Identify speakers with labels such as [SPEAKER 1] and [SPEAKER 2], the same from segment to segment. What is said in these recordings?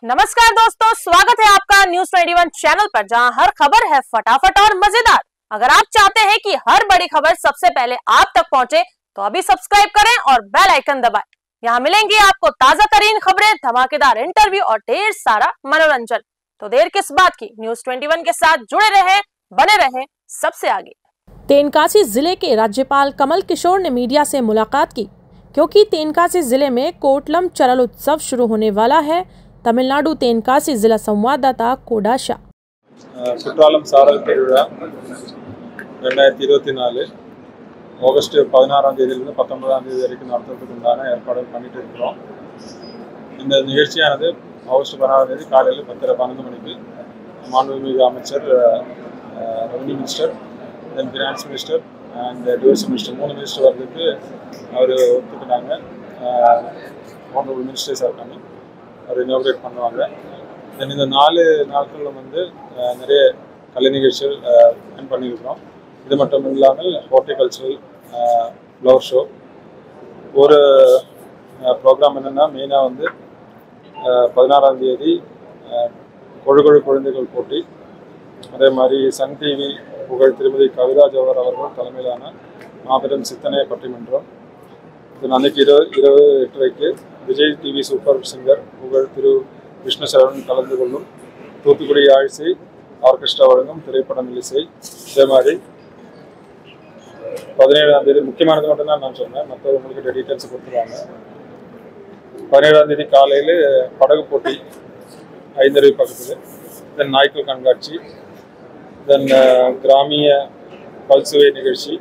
[SPEAKER 1] नमस्कार दोस्तों स्वागत है आपका न्यूज 21 चैनल पर जहां हर खबर है फटाफट और मजेदार अगर आप चाहते हैं कि हर बड़ी खबर सबसे पहले आप तक पहुंचे तो अभी सब्सक्राइब करें और बेल आइकन दबाएं यहां मिलेंगी आपको ताजा तरीन खबरें धमाकेदार इंटरव्यू और ढेर सारा मनोरंजन तो देर किस बात की न्यूज 21 के साथ जुड़े रहें बने रहें सबसे आगे तेनकासी जिले के राज्यपाल कमल किशोर ने मीडिया से मुलाकात की क्योंकि तेनकासी जिले में कोटलम चरल उत्सव शुरू होने वाला है तमिलनाडु तेनकासी जिला संवाददाता कोडाशा
[SPEAKER 2] அஹ் குற்றாலம் சாரல் திருவிழா ரெண்டாயிரத்தி இருபத்தி நாலு ஆகஸ்ட் பதினாறாம் தேதியிலிருந்து பத்தொன்பதாம் தேதி வரைக்கும் நடத்துறதுக்கு உண்டான ஏற்பாடுகள் பண்ணிட்டு இருக்கிறோம் இந்த நிகழ்ச்சியானது ஆகஸ்ட் பதினாறாம் தேதி காலையில் பத்தரை பன்னெண்டு மணிக்கு மாண்புமிகு அமைச்சர் revenue minister then finance minister and tourism minister மூணு மினிஸ்டர் வர்றதுக்கு அவர் ஒத்துக்கிட்டாங்க ஹானரபிள் மினிஸ்டர்ஸாக இருக்காங்க அவர் இனாகிரேட் பண்ணுவாங்க தென் இந்த நாலு நாட்களில் வந்து அஹ், நிறைய கலை நிகழ்ச்சிகள் பிளான் பண்ணியிருக்கிறோம் இது மட்டும் இல்லாமல் ஹார்டிகல்ச்சரல் ஃப்ளவர் ஷோ ஒரு ப்ரோக்ராம் என்னென்னா மெயினாக வந்து அஹ், பதினாறாம் தேதி அஹ், கொழுகொழு குழந்தைகள் போட்டி அதே மாதிரி சன் டிவி புகழ் திருமதி கவிதா ஜவஹர் அவர்கள் தலைமையிலான மாபெரும் சித்தனைய பட்டிமன்றம் இது அன்னைக்கு இரவு இரவு எட்டரைக்கு விஜய் டிவி சூப்பர் சிங்கர் புகழ் திரு விஷ்ணு சரவணன் கலந்து கொள்ளும் தூத்துக்குடி ஆழ்ச்சி ஆர்கெஸ்ட்ரா வழங்கும் திரைப்படம் இசை இதே மாதிரி பதினேழாம் தேதி முக்கியமானது மட்டும்தான் நான் சொன்னேன் மற்ற உங்களுக்கு டீட்டெயில்ஸ் கொடுத்துருவாங்க பதினேழாம் தேதி காலையில் படகு போட்டி ஐந்தருவி பக்கத்தில் தென் நாய்க்கல் கண்காட்சி தென் கிராமிய பல்சுவை நிகழ்ச்சி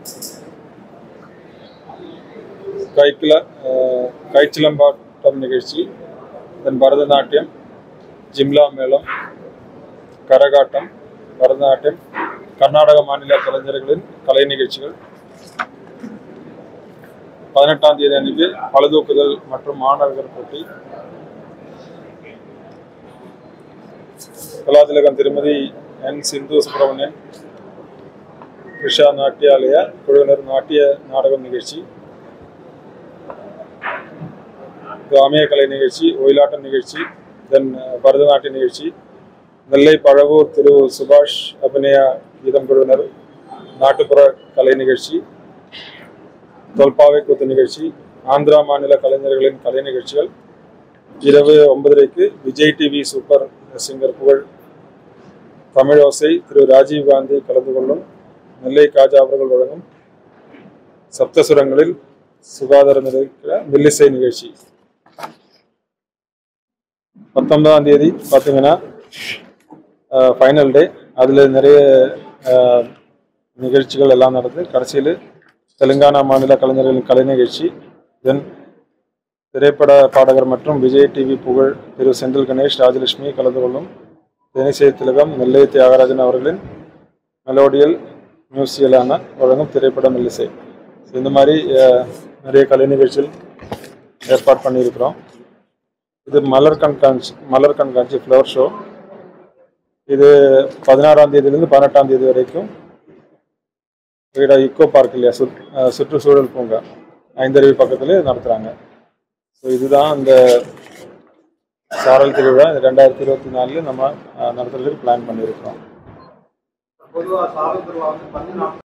[SPEAKER 2] கைக்கில கைச்சிலம்பாட்டம் நிகழ்ச்சி தென் பரதநாட்டியம் ஜிம்லா மேளம் கரகாட்டம் பரதநாட்டியம் கர்நாடக மாநில கலைஞர்களின் கலை நிகழ்ச்சிகள் பதினெட்டாம் தேதி அன்னைக்கு பழுதூக்குதல் மற்றும் மாணவர்கள் போட்டி கலாதிலகம் திருமதி என் சிந்து சுப்பிரமணியன் ரிஷா நாட்டியாலய குழுவினர் நாட்டிய நாடகம் நிகழ்ச்சி கிராமிய கலை நிகழ்ச்சி ஒயிலாட்டம் நிகழ்ச்சி தென் பரதநாட்டிய நிகழ்ச்சி நெல்லை பழவூர் திரு சுபாஷ் அபிநயா கீதம் குழுவினர் நாட்டுப்புற கலை நிகழ்ச்சி தொல்பாவை கூத்து நிகழ்ச்சி ஆந்திரா மாநில கலைஞர்களின் கலை நிகழ்ச்சிகள் இரவு ஒன்பதரைக்கு விஜய் டிவி சூப்பர் சிங்கர் புகழ் தமிழோசை திரு ராஜீவ் காந்தி கலந்து கொள்ளும் நெல்லை காஜா அவர்கள் வழங்கும் சப்தசுரங்களில் சுகாதாரம் இருக்கிற மெல்லிசை நிகழ்ச்சி பத்தொன்பதாம் தேதி பார்த்தீங்கன்னா ஃபைனல் டே அதில் நிறைய அஹ், நிகழ்ச்சிகள் எல்லாம் நடந்து கடைசியில் தெலுங்கானா மாநில கலைஞர்களின் கலை நிகழ்ச்சி தென் திரைப்பட பாடகர் மற்றும் விஜய் டிவி புகழ் திரு செந்தில் கணேஷ் ராஜலட்சுமி கலந்து கொள்ளும் தேனிசை திலகம் நெல்லை தியாகராஜன் அவர்களின் மெலோடியல் மியூசியலான வழங்கும் திரைப்பட மெல்லிசை இந்த மாதிரி அஹ், நிறைய கலை நிகழ்ச்சிகள் ஏற்பாடு பண்ணியிருக்கிறோம் இது மலர் கண்காட்சி மலர் கண்காட்சி ஃப்ளவர் ஷோ இது பதினாறாம் தேதியிலிருந்து பதினெட்டாம் தேதி வரைக்கும் வீட இக்கோ பார்க் இல்லையா சுற் அஹ் சுற்றுச்சூழல் பூங்கா ஐந்தருவி பக்கத்தில் நடத்துகிறாங்க ஸோ இதுதான் இந்த சாரல் திருவிழா ரெண்டாயிரத்தி இருபத்தி நாலில் நம்ம அஹ், நடத்துறதுக்கு பிளான் பண்ணியிருக்கிறோம்
[SPEAKER 3] பொதுவாக சாரல் திருவிழா வந்து பன்னெண்டு நாட்கள்